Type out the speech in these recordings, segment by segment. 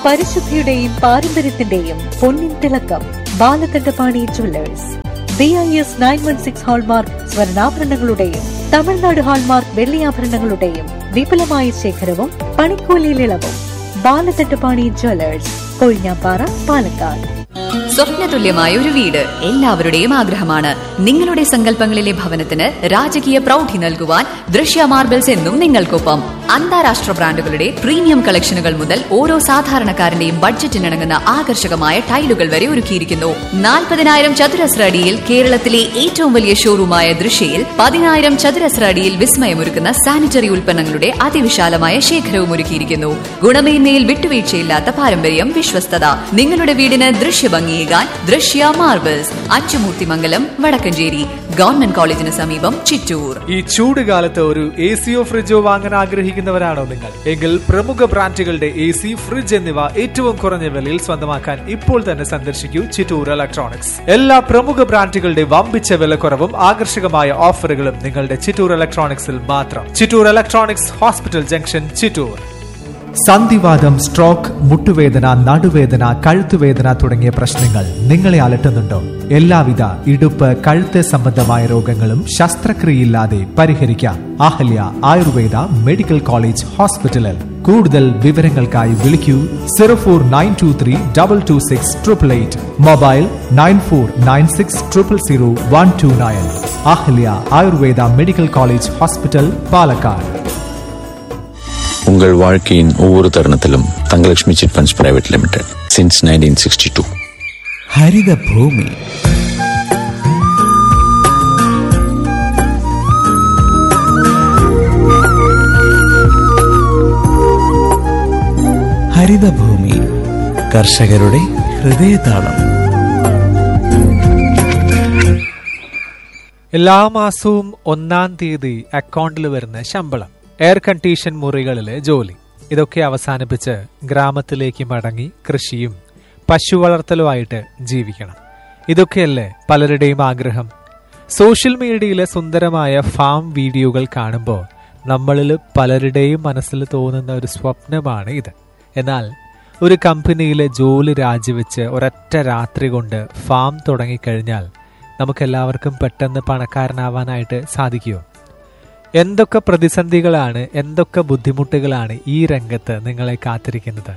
പരിശുദ്ധിയുടെയും പാരമ്പര്യത്തിന്റെയും പൊന്നിൻ തിളക്കം Balakandapani jewellers B I S nine one six hallmark സ്വർണ്ണാഭരണങ്ങളുടെയും തമിഴ്നാട് ഹാൾമാർക്ക് വെള്ളിയാഭരണങ്ങളുടെയും വിപുലമായ ശേഖരവും പണിക്കൂലിയിൽ ഇളവും ബാലകണ്ഠപാണി ജ്വല്ലേഴ്സ് കൊഴിഞ്ഞാപ്പാറ പാലക്കാട് സ്വപ്നതുല്യമായ ഒരു വീട് എല്ലാവരുടെയും ആഗ്രഹമാണ് നിങ്ങളുടെ സങ്കല്പങ്ങളിലെ ഭവനത്തിന് രാജകീയ പ്രൗഢി നൽകുവാൻ ദൃശ്യ മാർബിൾസ് എന്നും നിങ്ങൾക്കൊപ്പം അന്താരാഷ്ട്ര ബ്രാൻഡുകളുടെ പ്രീമിയം കളക്ഷനുകൾ മുതൽ ഓരോ സാധാരണക്കാരന്റെയും ബഡ്ജറ്റിനിണങ്ങുന്ന ആകർഷകമായ ടൈലുകൾ വരെ ഒരുക്കിയിരിക്കുന്നു നാൽപ്പതിനായിരം ചതുരശ്ര അടിയിൽ കേരളത്തിലെ ഏറ്റവും വലിയ ഷോറൂമായ ദൃശ്യയിൽ പതിനായിരം ചതുരശ്ര അടിയിൽ വിസ്മയമൊരുക്കുന്ന സാനിറ്ററി ഉൽപ്പന്നങ്ങളുടെ അതിവിശാലമായ ശേഖരവും ഒരുക്കിയിരിക്കുന്നു ഗുണമേന്മയിൽ വിട്ടുവീഴ്ചയില്ലാത്ത പാരമ്പര്യം വിശ്വസ്തത നിങ്ങളുടെ വീടിന് ദൃശ്യഭംഗിയേകാൻ ദൃശ്യ മാർബിൾസ് അച്ചുമൂർത്തിമംഗലം വടക്കഞ്ചേരി ഗവൺമെന്റ് കോളേജിന് സമീപം ചിറ്റൂർ ഈ ചൂട് കാലത്ത് ഒരു എ സിയോ ഫ്രിഡ്ജോ വാങ്ങാൻ ആഗ്രഹിക്കുന്നവരാണോ നിങ്ങൾ എങ്കിൽ പ്രമുഖ ബ്രാൻഡുകളുടെ എ സി ഫ്രിഡ്ജ് എന്നിവ ഏറ്റവും കുറഞ്ഞ വിലയിൽ സ്വന്തമാക്കാൻ ഇപ്പോൾ തന്നെ സന്ദർശിക്കൂ ചിറ്റൂർ ഇലക്ട്രോണിക്സ് എല്ലാ പ്രമുഖ ബ്രാൻഡുകളുടെ വമ്പിച്ച വിലക്കുറവും ആകർഷകമായ ഓഫറുകളും നിങ്ങളുടെ ചിറ്റൂർ ഇലക്ട്രോണിക്സിൽ മാത്രം Chittur electronics hospital junction Chittur സന്ധിവാദം സ്ട്രോക്ക് മുട്ടുവേദന നടുവേദന കഴുത്തുവേദന തുടങ്ങിയ പ്രശ്നങ്ങൾ നിങ്ങളെ അലട്ടുന്നുണ്ടോ എല്ലാവിധ ഇടുപ്പ് കഴുത്ത് സംബന്ധമായ രോഗങ്ങളും ശസ്ത്രക്രിയയില്ലാതെ പരിഹരിക്കാം അഹല്യ ആയുർവേദ മെഡിക്കൽ കോളേജ് ഹോസ്പിറ്റലിൽ കൂടുതൽ വിവരങ്ങൾക്കായി വിളിക്കൂ zero four nine two three double two six triple eight mobile nine four nine six triple zero one two nine Ahalya Ayurveda medical college hospital Palakkad உங்கள் வாழ்க்கையின் ஒவ்வொரு தருணத்திலும் Thangalakshmi chit funds private limited since nineteen sixty two Harithabhoomi Harithabhoomi കർഷകരുടെ ഹൃദയതാളം എല്ലാ മാസവും ഒന്നാം തീയതി അക്കൗണ്ടിൽ വരുന്ന ശമ്പളം എയർ കണ്ടീഷൻ മുറികളിലെ ജോലി ഇതൊക്കെ അവസാനിപ്പിച്ച് ഗ്രാമത്തിലേക്ക് മടങ്ങി കൃഷിയും പശു വളർത്തലുമായിട്ട് ജീവിക്കണം ഇതൊക്കെയല്ലേ പലരുടെയും ആഗ്രഹം സോഷ്യൽ മീഡിയയിലെ സുന്ദരമായ ഫാം വീഡിയോകൾ കാണുമ്പോൾ നമ്മളിൽ പലരുടെയും മനസ്സിൽ തോന്നുന്ന ഒരു സ്വപ്നമാണ് ഇത് എന്നാൽ ഒരു കമ്പനിയിലെ ജോലി രാജിവെച്ച് ഒരൊറ്റ രാത്രി കൊണ്ട് ഫാം തുടങ്ങിക്കഴിഞ്ഞാൽ നമുക്കെല്ലാവർക്കും പെട്ടെന്ന് പണക്കാരനാവാനായിട്ട് സാധിക്കുമോ എന്തൊക്കെ പ്രതിസന്ധികളാണ് എന്തൊക്കെ ബുദ്ധിമുട്ടുകളാണ് ഈ രംഗത്ത് നിങ്ങളെ കാത്തിരിക്കുന്നത്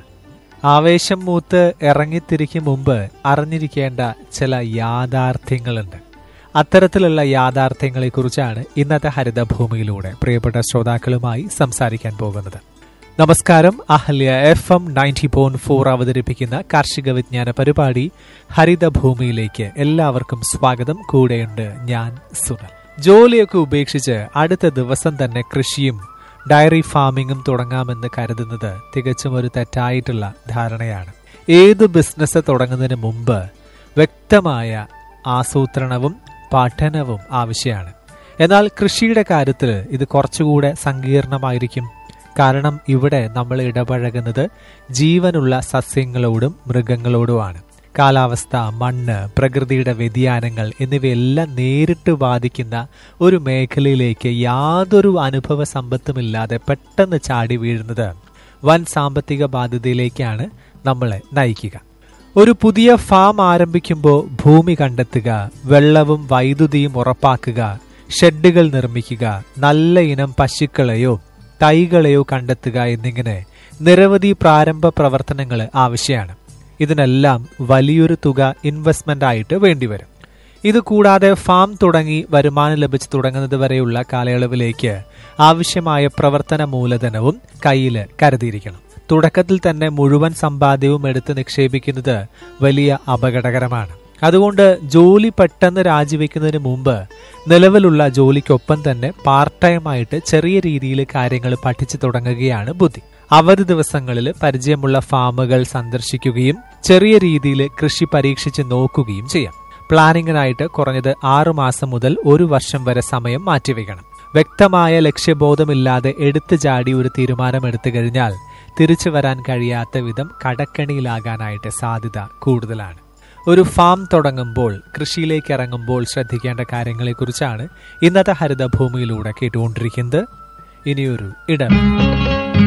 ആവേശം മൂത്ത് ഇറങ്ങിത്തിരിക്കും മുമ്പ് അറിഞ്ഞിരിക്കേണ്ട ചില യാഥാർത്ഥ്യങ്ങളുണ്ട് അത്തരത്തിലുള്ള യാഥാർത്ഥ്യങ്ങളെക്കുറിച്ചാണ് ഇന്നത്തെ ഹരിതഭൂമിയിലൂടെ പ്രിയപ്പെട്ട ശ്രോതാക്കളുമായി സംസാരിക്കാൻ പോകുന്നത് നമസ്കാരം Ahalya F M ninety point four അവതരിപ്പിക്കുന്ന കാർഷിക വിജ്ഞാന പരിപാടി ഹരിതഭൂമിയിലേക്ക് എല്ലാവർക്കും സ്വാഗതം കൂടെയുണ്ട് ഞാൻ സുനൽ ജോലിയൊക്കെ ഉപേക്ഷിച്ച് അടുത്ത ദിവസം തന്നെ കൃഷിയും ഡയറി ഫാമിങ്ങും തുടങ്ങാമെന്ന് കരുതുന്നത് തികച്ചും ഒരു തെറ്റായിട്ടുള്ള ധാരണയാണ് ഏത് ബിസിനസ് തുടങ്ങുന്നതിന് മുമ്പ് വ്യക്തമായ ആസൂത്രണവും പഠനവും ആവശ്യമാണ് എന്നാൽ കൃഷിയുടെ കാര്യത്തിൽ ഇത് കുറച്ചുകൂടെ സങ്കീർണമായിരിക്കും കാരണം ഇവിടെ നമ്മൾ ഇടപഴകുന്നത് ജീവനുള്ള സസ്യങ്ങളോടും മൃഗങ്ങളോടുമാണ് കാലാവസ്ഥ മണ്ണ് പ്രകൃതിയുടെ വ്യതിയാനങ്ങൾ എന്നിവയെല്ലാം നേരിട്ട് ബാധിക്കുന്ന ഒരു മേഖലയിലേക്ക് യാതൊരു അനുഭവ സമ്പത്തുമില്ലാതെ പെട്ടെന്ന് ചാടി വീഴുന്നത് വൻ സാമ്പത്തിക ബാധ്യതയിലേക്കാണ് നമ്മളെ നയിക്കുക ഒരു പുതിയ ഫാം ആരംഭിക്കുമ്പോൾ ഭൂമി കണ്ടെത്തുക വെള്ളവും വൈദ്യുതിയും ഉറപ്പാക്കുക ഷെഡുകൾ നിർമ്മിക്കുക നല്ല ഇനം പശുക്കളെയോ തൈകളെയോ കണ്ടെത്തുക എന്നിങ്ങനെ നിരവധി പ്രാരംഭ പ്രവർത്തനങ്ങൾ ആവശ്യമാണ് ഇതിനെല്ലാം വലിയൊരു തുക ഇൻവെസ്റ്റ്മെന്റ് ആയിട്ട് വേണ്ടിവരും ഇത് കൂടാതെ ഫാം തുടങ്ങി വരുമാനം ലഭിച്ചു തുടങ്ങുന്നത് വരെയുള്ള കാലയളവിലേക്ക് ആവശ്യമായ പ്രവർത്തന മൂലധനവും കയ്യിൽ കരുതിയിരിക്കണം തുടക്കത്തിൽ തന്നെ മുഴുവൻ സമ്പാദ്യവും എടുത്ത് നിക്ഷേപിക്കുന്നത് വലിയ അപകടകരമാണ് അതുകൊണ്ട് ജോലി പെട്ടെന്ന് രാജിവെക്കുന്നതിന് മുമ്പ് നിലവിലുള്ള ജോലിക്കൊപ്പം തന്നെ പാർട്ട് ടൈം ആയിട്ട് ചെറിയ രീതിയിൽ കാര്യങ്ങൾ പഠിച്ചു തുടങ്ങുകയാണ് ബുദ്ധി അവധി ദിവസങ്ങളിൽ പരിചയമുള്ള ഫാമുകൾ സന്ദർശിക്കുകയും ചെറിയ രീതിയിൽ കൃഷി പരീക്ഷിച്ച് നോക്കുകയും ചെയ്യാം പ്ലാനിങ്ങിനായിട്ട് കുറഞ്ഞത് ആറു മാസം മുതൽ ഒരു വർഷം വരെ സമയം മാറ്റിവെക്കണം വ്യക്തമായ ലക്ഷ്യബോധമില്ലാതെ എടുത്തു ചാടി ഒരു തീരുമാനം എടുത്തു കഴിഞ്ഞാൽ തിരിച്ചു വരാൻ കഴിയാത്ത വിധം കടക്കണിയിലാകാനായിട്ട് സാധ്യത കൂടുതലാണ് ഒരു ഫാം തുടങ്ങുമ്പോൾ കൃഷിയിലേക്ക് ഇറങ്ങുമ്പോൾ ശ്രദ്ധിക്കേണ്ട കാര്യങ്ങളെക്കുറിച്ചാണ് ഇന്നത്തെ ഹരിതഭൂമിയിലൂടെ കേട്ടുകൊണ്ടിരിക്കുന്നത് ഇനിയൊരു ഇടം